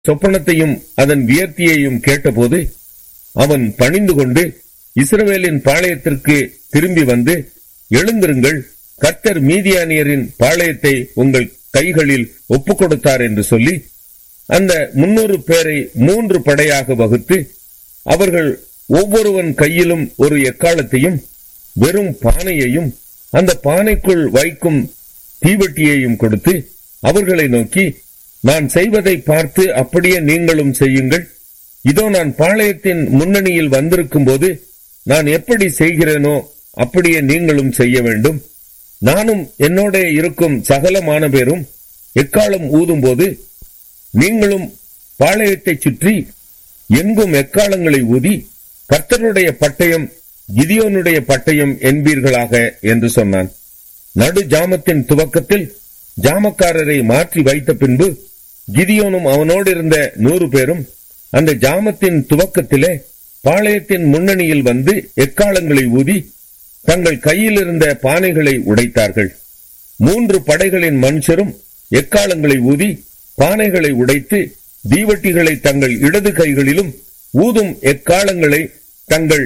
சொப்பனத்தையும் அதன் வியர்த்தியையும் கேட்டபோது அவன் பணிந்து கொண்டு இஸ்ரவேலின் பாளையத்திற்கு திரும்பி வந்து எழுந்திருங்கள் கர்த்தர் மீதியானியரின் பாளையத்தை உங்கள் கைகளில் ஒப்புக் கொடுத்தார் என்று சொல்லி அந்த முன்னூறு பேரை மூன்று படையாக வகுத்து அவர்கள் ஒவ்வொருவன் கையிலும் ஒரு எக்காலத்தையும் வெறும் பானையையும் அந்த பானைக்குள் வைக்கும் தீவெட்டியையும் கொடுத்து அவர்களை நோக்கி நான் செய்வதை பார்த்து அப்படியே நீங்களும் செய்யுங்கள் இதோ நான் பாளையத்தின் முன்னணியில் வந்திருக்கும் போது நான் எப்படி செய்கிறேனோ அப்படியே நீங்களும் செய்ய வேண்டும் நானும் என்னோட இருக்கும் சகலமான பேரும் எக்காலம் ஊதும்போது நீங்களும் பாளையத்தை சுற்றி எங்கும் எக்காலங்களை ஊதி கர்த்தருடைய பட்டயம் கிதியோனுடைய பட்டயம் என்பீர்களாக என்று சொன்னான் நடு ஜாமத்தின் துவக்கத்தில் ஜாமக்காரரை மாற்றி வைத்த பின்பு கிதியோனும் அவனோடு இருந்த நூறு பேரும் அந்த ஜாமத்தின் துவக்கத்திலே பாளையத்தின் முன்னணியில் வந்து எக்காலங்களை ஊதி தங்கள் கையில் இருந்த பானைகளை உடைத்தார்கள் மூன்று படைகளின் மனுஷரும் எக்காலங்களை ஊதி பானைகளை உடைத்து தீவட்டிகளை தங்கள் இடது கைகளிலும் ஊதும் எக்காலங்களை தங்கள்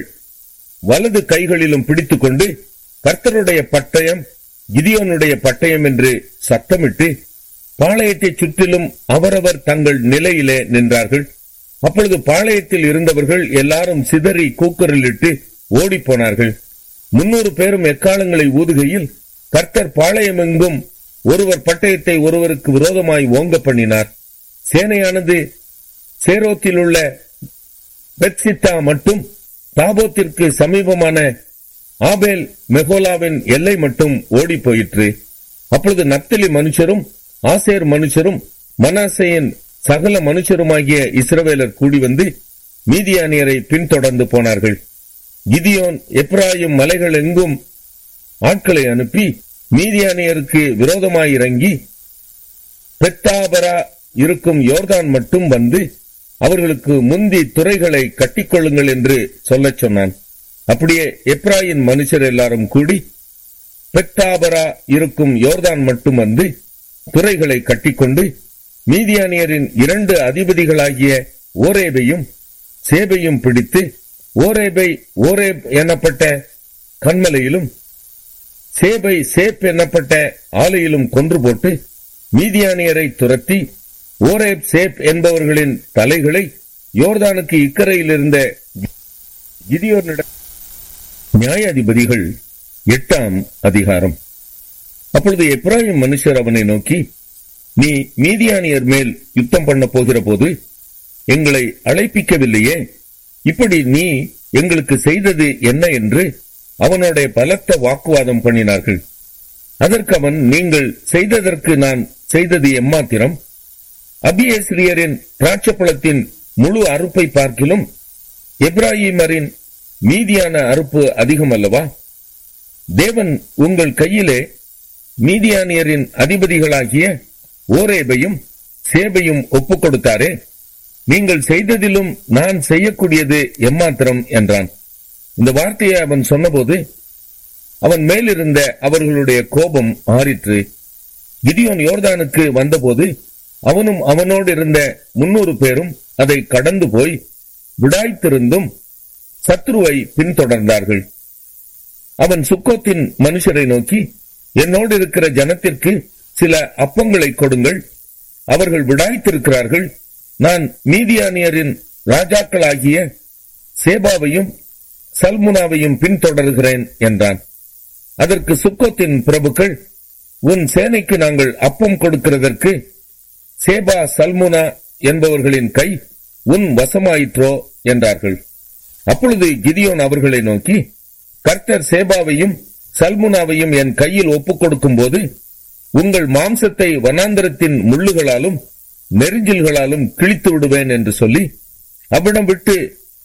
வலது கைகளிலும் பிடித்துக்கொண்டு கர்த்தருடைய பட்டயம் கிதியோனுடைய பட்டயம் என்று சத்தமிட்டு பாளையத்தை சுற்றிலும் அவரவர் தங்கள் நிலையிலே நின்றார்கள் அப்பொழுது பாளையத்தில் இருந்தவர்கள் எல்லாரும் சிதறி கூக்குரலிட்டு ஓடிப்போனார்கள் முன்னூறு பேரும் எக்காலங்களை ஊதுகையில் கர்த்தர் பாளையமெங்கும் ஒருவர் பட்டயத்தை ஒருவருக்கு விரோதமாய் ஓங்க பண்ணினார் சேனையானது சேரோத்தில் உள்ள பெட்சித்தா மட்டும் தாபோத்திற்கு சமீபமான ஆபேல் மெகோலாவின் எல்லை மட்டும் ஓடி போயிற்று அப்பொழுது நப்தலி மனுஷரும் ஆசேர் மனுஷரும் மனாசையின் சகல மனுஷருமாகிய இஸ்ரவேலர் கூடி வந்து மீதியானியரை பின்தொடர்ந்து போனார்கள் கிதியோன் எப்ராயும் மலைகள் எங்கும் ஆட்களை அனுப்பி மீதியானியருக்கு விரோதமாய் இறங்கி பெத்தாபரா இருக்கும் யோர்தான் மட்டும் வந்து அவர்களுக்கு முந்தி துறைகளை கட்டிக்கொள்ளுங்கள் என்று சொல்லச் சொன்னான் அப்படியே எப்ராயின் மனுஷர் எல்லாரும் கூடி பெத்தாபரா இருக்கும் யோர்தான் மட்டும் வந்து துறைகளை கட்டிக்கொண்டு மீதியானியரின் இரண்டு அதிபதிகளாகிய ஓரேபையும் சேபையும் பிடித்து ஓரேபை ஓரேப் எனப்பட்ட கண்மலையிலும் சேபை சேப் எனப்பட்ட ஆலையிலும் கொன்று போட்டு மீதியானியரை துரத்தி ஓரேப் சேப் என்பவர்களின் தலைகளை யோர்தானுக்கு இக்கரையில் இருந்த கிதியோனிடம் நியாயாதிபதிகள் எட்டாம் அதிகாரம் அப்பொழுது எப்ராஹிம் மனுஷர் அவனை நோக்கி நீ மீதியானியர் மேல் யுத்தம் பண்ண போகிற போது எங்களை அழைப்பிக்கவில்லையே இப்படி நீ எங்களுக்கு செய்தது என்ன என்று அவனோட பலத்த வாக்குவாதம் பண்ணினார்கள் அதற்கு அவன் நீங்கள் செய்ததற்கு நான் செய்தது எம்மாத்திரம் அபியேஸ்ரியரின் திராட்சப்பழத்தின் முழு அறுப்பை பார்க்கிலும் எப்ராஹிமரின் மீதியான அறுப்பு அதிகம் அல்லவா தேவன் உங்கள் கையிலே மீதியானியரின் அதிபதிகளாகிய ஓரேபையும் சேபையும் ஒப்புக் கொடுத்தாரே நீங்கள் செய்ததிலும் நான் செய்யக்கூடியது எம்மாத்திரம் என்றான் இந்த வார்த்தையை அவன் சொன்னபோது அவன் மேலிருந்த அவர்களுடைய கோபம் ஆறிற்று கிதியோன் யோர்தானுக்கு வந்தபோது அவனும் அவனோடு இருந்த முன்னூறு பேரும் அதை கடந்து போய் விடாய்த்திருந்தும் சத்ருவை பின்தொடர்ந்தார்கள் அவன் சுக்கோத்தின் மனுஷரை நோக்கி என்னோடு இருக்கிற ஜனத்திற்கு சில அப்பங்களை கொடுங்கள் அவர்கள் விடாய்த்திருக்கிறார்கள் நான் மீதியானியரின் ராஜாக்களாகிய சேபாவையும் சல்முனாவையும் பின்தொடர்கிறேன் என்றான் அதற்கு சுக்கோத்தின் பிரபுக்கள் உன் சேனைக்கு நாங்கள் அப்பம் கொடுக்கிறதற்கு சேபா சல்முனா என்பவர்களின் கை உன் வசமாயிற்றோ என்றார்கள் அப்பொழுது கிதியோன் அவர்களை நோக்கி கர்த்தர் சேபாவையும் சல்முனாவையும் என் கையில் ஒப்புக் கொடுக்கும் போது உங்கள் மாம்சத்தை வனாந்தரத்தின் முள்ளுகளாலும் நெருஞ்சில்களாலும் கிழித்து விடுவேன் என்று சொல்லி அவ்விடம் விட்டு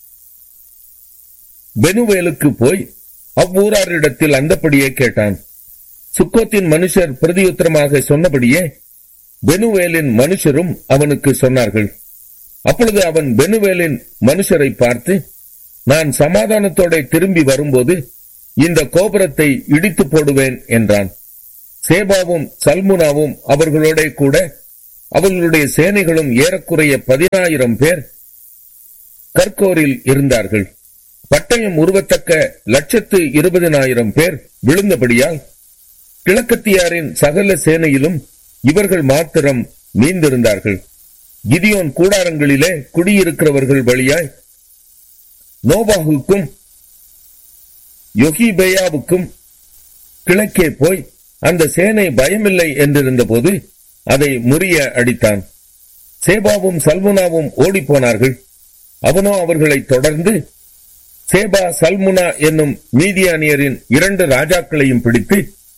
பெனுவேலுக்கு போய் அவ்வூராரிடத்தில் அந்தப்படியே கேட்டான் சுக்கோத்தின் மனுஷர் பிரதியுத்தரமாக சொன்னபடியே பெனுவேலின் மனுஷரும் அவனுக்கு சொன்னார்கள் அப்பொழுது அவன் பெனுவேலின் மனுஷரை பார்த்து நான் சமாதானத்தோட திரும்பி வரும்போது இந்த கோபுரத்தை இடித்து போடுவேன் என்றான் சேபாவும் சல்முனாவும் அவர்களோட கூட அவர்களுடைய சேனைகளும் ஏறக்குறைய பதினாயிரம் பேர் கர்கோரில் இருந்தார்கள் பட்டயம் உருவத்தக்க லட்சத்து இருபதினாயிரம் பேர் விழுந்தபடியால் கிழக்கத்தியாரின் சகல சேனையிலும் இவர்கள் மாத்திரம் மீந்திருந்தார்கள் கிதியோன் கூடாரங்களிலே குடியிருக்கிறவர்கள் வழியாய் நோபாகுக்கும் யொகிபேயாவுக்கும் கிழக்கே போய் அந்த சேனை பயமில்லை என்றிருந்த போது அதை முறிய அடித்தான் சேபாவும் சல்முனாவும் ஓடிப்போனார்கள் அவனோ அவர்களை தொடர்ந்து சேபா சல்முனா என்னும் மீதியானியரின் இரண்டு ராஜாக்களையும் பிடித்து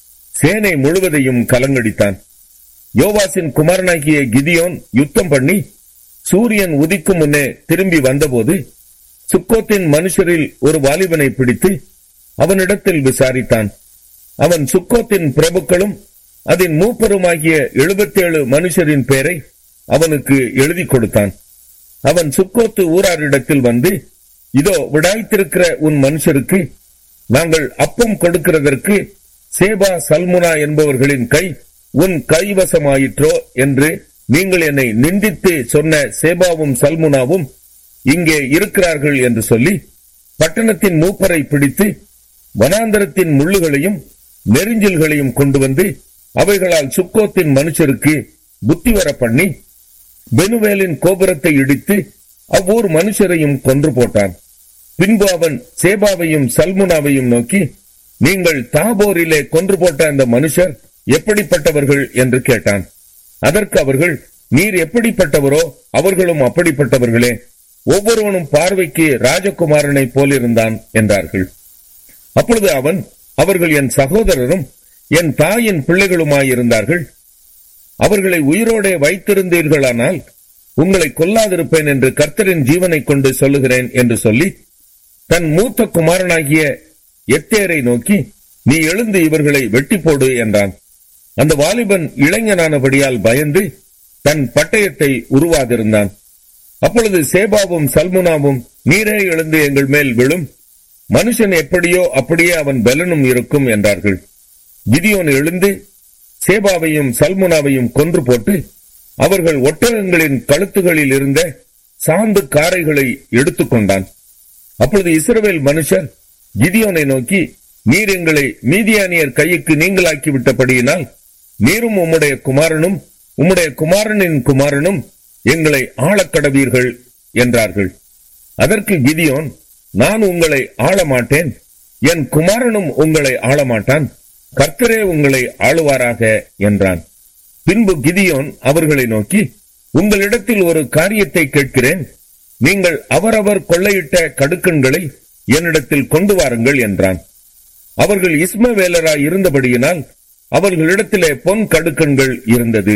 சேனை முழுவதையும் கலங்கடித்தான் யோவாசின் குமாரனாகிய கிதியோன் யுத்தம் பண்ணி சூரியன் உதிக்கும் முன்னே திரும்பி வந்தபோது சுக்கோத்தின் மனுஷரில் ஒரு வாலிபனை பிடித்து அவனிடத்தில் விசாரித்தான் அவன் சுக்கோத்தின் பிரபுக்களும் அதன் மூப்பருமாகிய எழுபத்தேழு மனுஷரின் பெயரை அவனுக்கு எழுதி கொடுத்தான் அவன் சுக்கோத்து ஊராரிடத்தில் வந்து இதோ விடாய்த்திருக்கிற உன் மனுஷருக்கு நாங்கள் அப்பம் கொடுக்கிறதற்கு சேபா சல்முனா என்பவர்களின் கை உன் கைவசமாயிற்றோ என்று நீங்கள் என்னை நிந்தித்து சொன்ன சேபாவும் சல்முனாவும் இங்கே இருக்கிறார்கள் என்று சொல்லி பட்டணத்தின் மூப்பரை பிடித்து வனாந்தரத்தின் முள்ளுகளையும் நெருஞ்சில்களையும் கொண்டு வந்து அவைகளால் சுக்கோத்தின் மனுஷருக்கு புத்தி வர பண்ணி பெனுவேலின் கோபுரத்தை இடித்து அவ்வூர் மனுஷரையும் கொன்று போட்டான் பின்பு அவன் சேபாவையும் சல்முனாவையும் நோக்கி நீங்கள் தாபோரிலே கொன்று போட்ட அந்த மனுஷர் எப்படிப்பட்டவர்கள் என்று கேட்டான் அதற்கு அவர்கள் நீர் எப்படிப்பட்டவரோ அவர்களும் அப்படிப்பட்டவர்களே ஒவ்வொருவனும் பார்வைக்கு ராஜகுமாரனை போலிருந்தான் என்றார்கள் அப்பொழுது அவன் அவர்கள் என் சகோதரரும் என் தாயின் பிள்ளைகளுமாயிருந்தார்கள் அவர்களை உயிரோடே வைத்திருந்தீர்களானால் உங்களை கொல்லாதிருப்பேன் என்று கர்த்தரின் ஜீவனை கொண்டு சொல்லுகிறேன் என்று சொல்லி தன் மூத்த குமாரனாகிய எத்தேரை நோக்கி நீ எழுந்து இவர்களை வெட்டி போடு என்றான் அந்த வாலிபன் இளைஞனானபடியால் பயந்து தன் பட்டயத்தை உருவாதிருந்தான் அப்பொழுது சேபாவும் சல்முனாவும் நீரே எழுந்து எங்கள் மேல் விழும் மனுஷன் எப்படியோ அப்படியே அவன் பலனும் இருக்கும் என்றார்கள் கிதியோன் எழுந்து சேபாவையும் சல்முனாவையும் கொன்று போட்டு அவர்கள் ஒட்டகங்களின் கழுத்துகளில் இருந்த சாந்து காரைகளை எடுத்துக்கொண்டான் அப்பொழுது இஸ்ரவேல் மனுஷர் கிதியோனை நோக்கி நீர் எங்களை மீதியானியர் கைக்கு நீங்களாக்கி விட்டபடியினால் நீரும் உம்முடைய குமாரனும் உம்முடைய குமாரனின் குமாரனும் எங்களை ஆளக்கடவீர்கள் என்றார்கள் அதற்கு கிதியோன் நான் உங்களை ஆளமாட்டேன் என் குமாரனும் உங்களை ஆளமாட்டான் கர்த்தரே உங்களை ஆளுவாராக என்றான் பின்பு கிதியோன் அவர்களை நோக்கி உங்களிடத்தில் ஒரு காரியத்தை கேட்கிறேன் நீங்கள் அவரவர் கொள்ளையிட்ட கடுக்கன்களை என்னிடத்தில் கொண்டு வாருங்கள் என்றான் அவர்கள் இஸ்மவேலராய் இருந்தபடியினால் அவர்களிடத்திலே பொன் கடுக்கன்கள் இருந்தது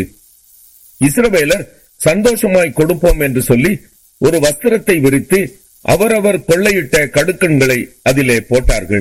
இஸ்ரவேலர் சந்தோஷமாய் கொடுப்போம் என்று சொல்லி ஒரு வஸ்திரத்தை விரித்து அவரவர் கொள்ளையிட்ட கடுக்கன்களை அதிலே போட்டார்கள்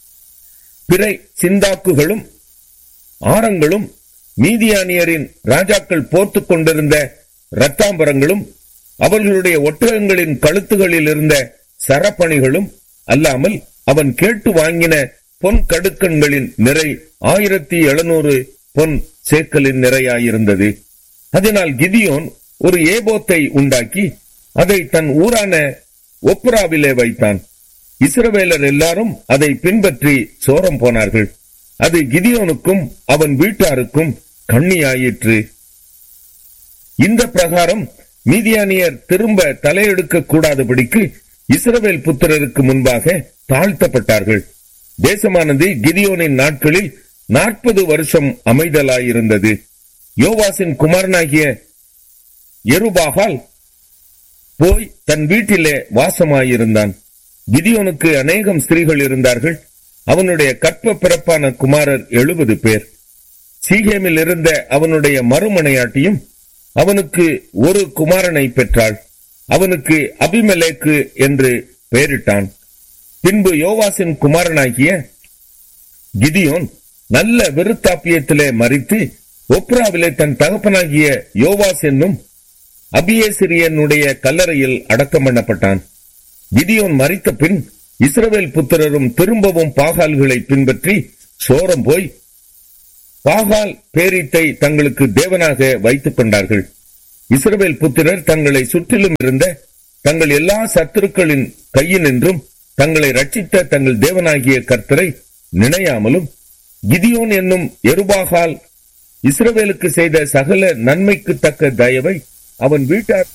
பிறை சிந்தாக்குகளும் ஆரங்களும் மீதியானியரின் ராஜாக்கள் போர்த்துக் கொண்டிருந்த ரத்தாம்பரங்களும் அவர்களுடைய ஒட்டகங்களின் கழுத்துகளில் இருந்த சரப்பணிகளும் அல்லாமல் அவன் கேட்டு வாங்கின பொன் கடுக்கன்களின் நிறை ஆயிரத்தி எழுநூறு பொன் சேக்கலின் நிறையாயிருந்தது அதனால் கிதியோன் ஒரு ஏபோத்தை உண்டாக்கி அதை தன் ஊரான ஒப்ராவிலே வைத்தான் இஸ்ரவேலர் எல்லாரும் அதை பின்பற்றி சோரம் போனார்கள் அது கிதியோனுக்கும் அவன் வீட்டாருக்கும் கண்ணியாயிற்று இந்த பிரகாரம் மீதியானியர் திரும்ப தலையெடுக்க கூடாதபடிக்கு இஸ்ரவேல் புத்திரருக்கு முன்பாக தாழ்த்தப்பட்டார்கள் தேசமானது கிதியோனின் நாட்களில் நாற்பது வருஷம் அமைதலாயிருந்தது யோவாசின் குமாரனாகிய எருபாகால் போய் தன் வீட்டிலே வாசமாயிருந்தான் கிதியோனுக்கு அநேகம் ஸ்திரீகள் இருந்தார்கள் அவனுடைய கற்ப பிறப்பான குமாரர் எழுபது பேர் சீகேமில் இருந்த அவனுடைய மறுமனையாட்டியும் அவனுக்கு ஒரு குமாரனை பெற்றாள் அவனுக்கு அபிமெலேக்கு என்று பெயரிட்டான் பின்பு யோவாசின் குமாரனாகிய கிதியோன் நல்ல விருத்தாப்பியத்திலே மறித்து ஒப்ராவிலே தன் தகப்பனாகிய யோவாஸ் என்னும் அபியேசிரியனுடைய கல்லறையில் அடக்கம் பண்ணப்பட்டான் கிதியோன் மறித்த பின் இஸ்ரவேல் புத்திரரும் திரும்பவும் பாகால்களை பின்பற்றி சோரம் போய் பாகால் பேரித்தை தங்களுக்கு தேவனாக வைத்துக் கொண்டார்கள் இஸ்ரவேல் புத்திரர் தங்களை சுற்றிலும் இருந்த தங்கள் எல்லா சத்துருக்களின் கையினின்றும் தங்களை ரட்சித்த தங்கள் தேவனாகிய கர்த்தரை நினையாமலும் கிதியோன் என்னும் எருபாகால் இஸ்ரவேலுக்கு செய்த சகல நன்மைக்கு தக்க தயவை அவன் வீட்டார்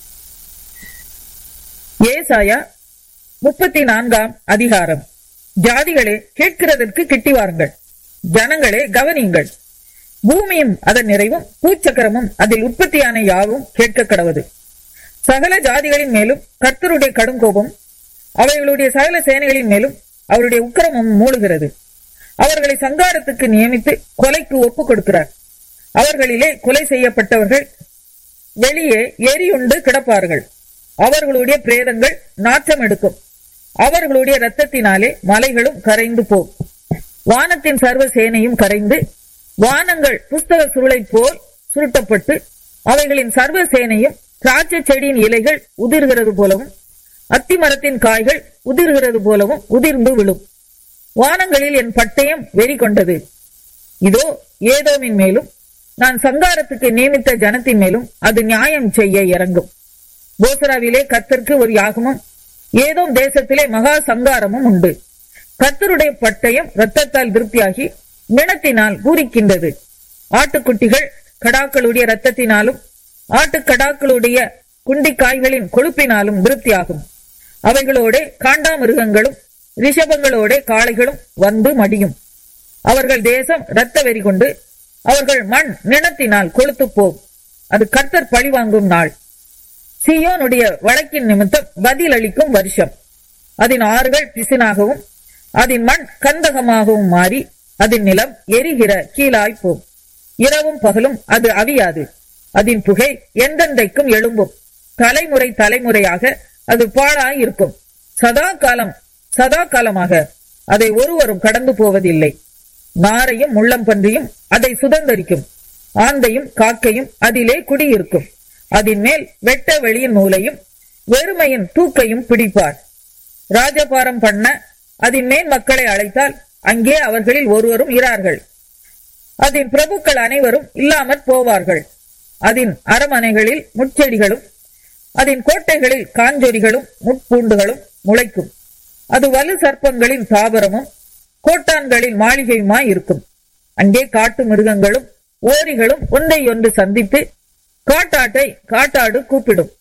ஏசாயா முப்பத்தி நான்காம் அதிகாரம் ஜாதிகளே கேட்கிறதற்கு கிட்டி வாருங்கள் ஜனங்களே கவனியுங்கள் பூமியும் அதன் நிறைவும் பூச்சக்கரமும் அதில் உற்பத்தியான யாவும் கேட்க கடவது சகல ஜாதிகளின் மேலும் கர்த்தருடைய கடுங்கோபம் அவைகளுடைய சகல சேனைகளின் மேலும் அவருடைய உக்கிரமும் மூழுகிறது அவர்களை சங்காரத்துக்கு நியமித்து கொலைக்கு ஒப்பு கொடுக்கிறார் அவர்களிலே கொலை செய்யப்பட்டவர்கள் வெளியே எரியுண்டு கிடப்பார்கள் அவர்களுடைய பிரேதங்கள் நாற்றம் எடுக்கும் அவர்களுடைய இரத்தத்தினாலே மலைகளும் கரைந்து போகும் வானத்தின் சர்வ சேனையும் கரைந்து வானங்கள் புஸ்தக சுருளை போல் சுருட்டப்பட்டு அவைகளின் சர்வ சேனையும் திராட்சை செடியின் இலைகள் உதிர்கிறது போலவும் அத்திமரத்தின் காய்கள் உதிர்கிறது போலவும் உதிர்ந்து விழும் வானங்களில் என் பட்டயம் வெறி கொண்டது இதோ ஏதோமின் மேலும் நான் சங்காரத்துக்கு நியமித்த ஜனத்தின் மேலும் அது நியாயம் செய்ய இறங்கும் போசராவிலே கத்தருக்கு ஒரு யாகமும் ஏதோ தேசத்திலே மகா சங்காரமும் உண்டு கத்தருடைய பட்டயம் இரத்தத்தால் திருப்தியாகி நினத்தினால் பூரிக்கின்றது ஆட்டுக்குட்டிகள் கடாக்களுடைய இரத்தத்தினாலும் ஆட்டுக்கடாக்களுடைய குண்டிக்காய்களின் கொழுப்பினாலும் திருப்தியாகும் அவைகளோட காண்டாமிருகங்களும் ரிஷபங்களோட காளைகளும் வந்து மடியும் அவர்கள் தேசம் இரத்த வெறி கொண்டு அவர்கள் மண் நினத்தினால் கொளுத்து போம் அது கர்த்தர் பழிவாங்கும் நாள் சியோனுடைய வழக்கின் நிமித்தம் பதில் அளிக்கும் வருஷம் அதன் ஆறுகள் பிசினாகவும் அதன் மண் கந்தகமாகவும் மாறி அதன் நிலம் எரிகிற கீழாய் போம் இரவும் பகலும் அது அவியாது அதன் புகை எந்தெந்தைக்கும் எழும்பும் தலைமுறை தலைமுறையாக அது பாழாய் இருக்கும் சதா காலம் சதா காலமாக அதை ஒருவரும் கடந்து போவதில்லை நாரையும் முள்ளம்பன்றியும் அதை சுதந்தரிக்கும் ஆந்தையும் காக்கையும் அதிலே குடியிருக்கும் அதன் மேல் வெட்ட வெளியின் நூலையும் வெறுமையின் தூக்கையும் பிடிப்பார் ராஜபாரம் பண்ண அதன் மேல் மக்களை அழைத்தால் அங்கே அவர்களில் ஒருவரும் இரார்கள் அதன் பிரபுக்கள் அனைவரும் இல்லாமற் போவார்கள் அதன் அரமனைகளில் முட்செடிகளும் அதன் கோட்டைகளில் காஞ்சொரிகளும் முட்பூண்டுகளும் முளைக்கும் அது வலு சர்ப்பங்களின் தாபரமும் கோட்டான்களின் மாளிகையுமாய் இருக்கும் அங்கே காட்டு மிருகங்களும் ஓரிகளும் ஒன்றை ஒன்று சந்தித்து காட்டாட்டை காட்டாடு கூப்பிடும்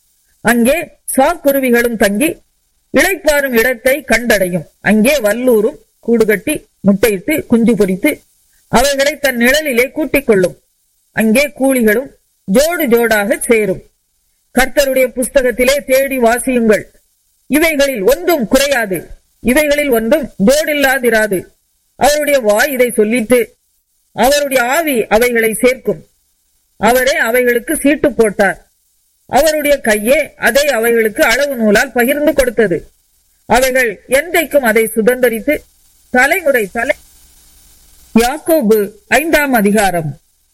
அங்கே சாக்குருவிகளும் தங்கி இளைப்பாறும் இடத்தை கண்டடையும் அங்கே வல்லூரும் கூடுகட்டி முட்டையிட்டு குஞ்சு பொரித்து அவைகளை தன் நிழலிலே கூட்டிக் கொள்ளும் அங்கே கூலிகளும் ஜோடு ஜோடாக சேரும் கர்த்தருடைய புஸ்தகத்திலே தேடி வாசியுங்கள் இவைகளில் ஒன்றும் குறையாது இவைகளில் ஒன்றும் ஜோடில்லாதிராது அவருடைய வாய் இதை சொல்லிட்டு அவருடைய ஆவி அவைகளை சேர்க்கும் அவரே அவைகளுக்கு சீட்டு போட்டார் அவருடைய கையே அதை அவைகளுக்கு அளவு நூலால் பகிர்ந்து கொடுத்தது அவைகள் என்றைக்கும் அதை சுதந்தரித்து தலைமுறை தலை யாக்கோபு ஐந்தாம் அதிகாரம்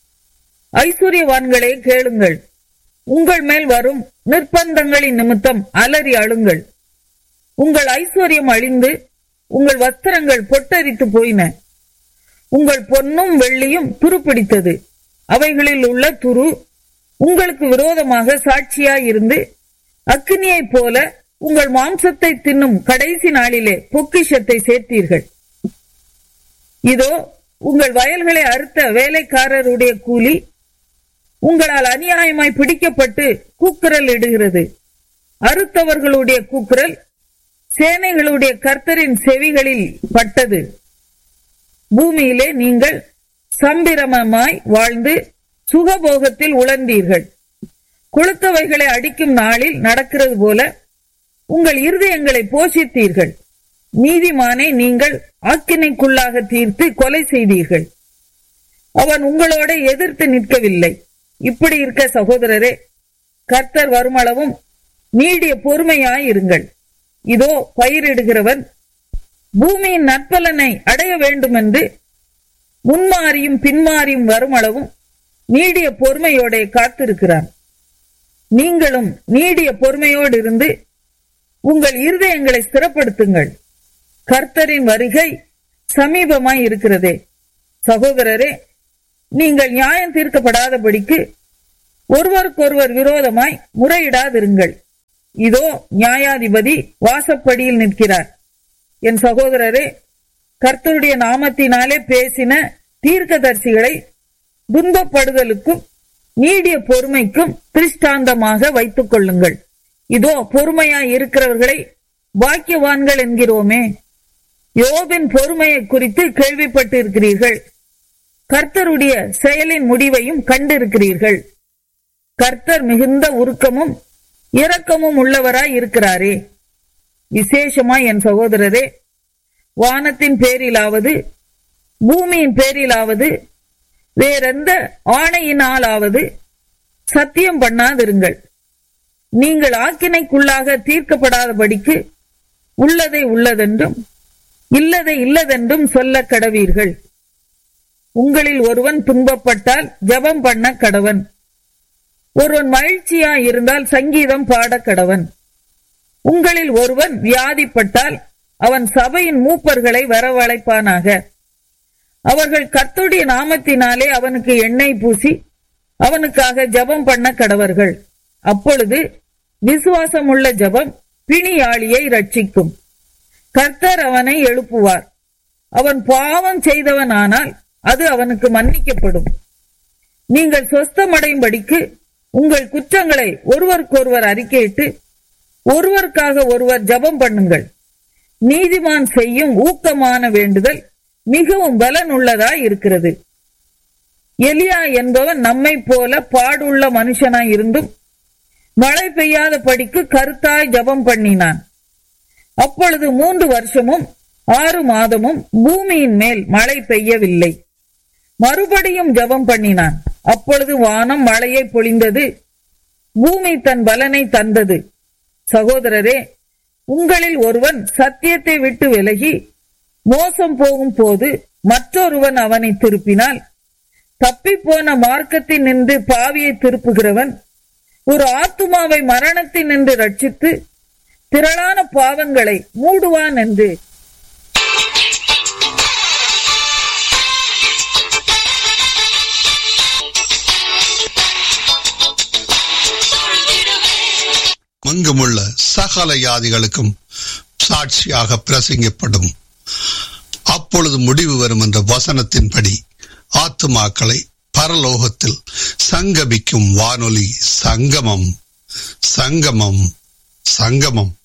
ஐஸ்வர்யவான்களே கேளுங்கள் உங்கள் மேல் வரும் நிர்பந்தங்களின் நிமித்தம் அலறி அழுங்கள் உங்கள் ஐஸ்வர்யம் அழிந்து உங்கள் வஸ்திரங்கள் பொட்டரித்து போயின உங்கள் பொன்னும் வெள்ளியும் துருப்பிடித்தது அவைகளில் உள்ள துரு உங்களுக்கு விரோதமாக சாட்சியாயிருந்து அக்கினியைப் போல உங்கள் மாம்சத்தை தின்னும் கடைசி நாளிலே பொக்கிஷத்தை சேர்த்தீர்கள் இதோ உங்கள் வயல்களை அறுத்த வேலைக்காரருடைய கூலி உங்களால் அநியாயமாய் பிடிக்கப்பட்டு கூக்குரல் இடுகிறது அறுத்தவர்களுடைய கூக்குரல் சேனைகளுடைய கர்த்தரின் செவிகளில் பட்டது பூமியிலே நீங்கள் சம்பிரமமாய் வாழ்ந்து சுகபோகத்தில் உழந்தீர்கள் கொளுத்தவைகளை அடிக்கும் நாளில் நடக்கிறது போல உங்கள் இருதயங்களை போஷித்தீர்கள் நீதிமானை நீங்கள் ஆக்கினைக்குள்ளாக தீர்த்து கொலை செய்தீர்கள் அவன் உங்களோட எதிர்த்து நிற்கவில்லை இப்படி இருக்க சகோதரரே கர்த்தர் வருமளவும் நீடிய பொறுமையாயிருங்கள் இதோ பயிரிடுகிறவன் பூமியின் நற்பலனை அடைய வேண்டுமென்று முன்மாறியும் பின்மாறியும் வருமளவும் நீடிய பொறுமையோட காத்திருக்கிறான் நீங்களும் நீடிய பொறுமையோடு இருந்து உங்கள் இருதயங்களை ஸ்திரப்படுத்துங்கள் கர்த்தரின் வருகை சமீபமாய் இருக்கிறதே சகோதரரே நீங்கள் நியாயம் தீர்க்கப்படாதபடிக்கு ஒருவருக்கொருவர் விரோதமாய் முறையிடாதிருங்கள் இதோ நியாயாதிபதி வாசப்படியில் நிற்கிறார் என் சகோதரரே கர்த்தருடைய நாமத்தினாலே பேசின தீர்க்கதரிசிகளை துன்பப்படுதலுக்கும் நீடிய பொறுமைக்கும் திருஷ்டாந்தமாக வைத்துக் கொள்ளுங்கள் இதோ பொறுமையாய் இருக்கிறவர்களை பாக்கியவான்கள் என்கிறோமே யோபின் பொறுமையை குறித்து கேள்விப்பட்டு இருக்கிறீர்கள் கர்த்தருடைய செயலின் முடிவையும் கண்டிருக்கிறீர்கள் கர்த்தர் மிகுந்த உருக்கமும் இரக்கமும் உள்ளவராய் இருக்கிறாரே விசேஷமாய் என் சகோதரரே வானத்தின் பேரிலாவது பூமியின் பேரிலாவது வேறெந்த ஆணையினாலாவது சத்தியம் பண்ணாதிருங்கள் நீங்கள் ஆக்கினைக்குள்ளாக தீர்க்கப்படாதபடிக்கு உள்ளதை உள்ளதென்றும் இல்லதை இல்லதென்றும் சொல்ல கடவீர்கள் உங்களில் ஒருவன் துன்பப்பட்டால் ஜெபம் பண்ண கடவன் ஒருவன் மகிழ்ச்சியா இருந்தால் சங்கீதம் பாட கடவன் உங்களில் ஒருவன் வியாதிப்பட்டால் அவன் சபையின் மூப்பர்களை வரவழைப்பானாக அவர்கள் கர்த்துடைய நாமத்தினாலே அவனுக்கு எண்ணெய் பூசி அவனுக்காக ஜெபம் பண்ண கடவர்கள் அப்பொழுது விசுவாசமுள்ள ஜெபம் பிணியாளியை ரட்சிக்கும் கர்த்தர் அவனை எழுப்புவார் அவன் பாவம் செய்தவனானால் அது அவனுக்கு மன்னிக்கப்படும் நீங்கள் சொஸ்தமடையும்படிக்கு உங்கள் குற்றங்களை ஒருவருக்கொருவர் அறிக்கையிட்டு ஒருவருக்காக ஒருவர் ஜெபம் பண்ணுங்கள் நீதிமான் செய்யும் ஊக்கமான வேண்டுதல் மிகவும் பலனுள்ளதாய் இருக்கிறது எலியா என்பவன் நம்மை போல பாடுள்ள மனுஷனாய் இருந்தும் மழை பெய்யாத படிக்கு கருத்தாய் ஜபம் பண்ணினான் அப்பொழுது மூன்று வருஷமும் ஆறு மாதமும் பூமியின் மேல் மழை பெய்யவில்லை மறுபடியும் ஜபம் பண்ணினான் அப்பொழுது வானம் மழையை பொழிந்தது பூமி தன் பலனை தந்தது சகோதரரே உங்களில் ஒருவன் சத்தியத்தை விட்டு விலகி மோசம் போகும் போது மற்றொருவன் அவனை திருப்பினால் தப்பிப்போன மார்க்கத்தில் நின்று பாவியை திருப்புகிறவன் ஒரு ஆத்துமாவை மரணத்தில் நின்று ரட்சித்து திரளான பாவங்களை மூடுவான் என்று எங்குமுள்ள சகல யாதிகளுக்கும் சாட்சியாக பிரசங்கப்படும் அப்பொழுது முடிவு வரும் என்ற வசனத்தின்படி ஆத்துமாக்களை பரலோகத்தில் சங்கமிக்கும் வானொலி சங்கமம் சங்கமம் சங்கமம்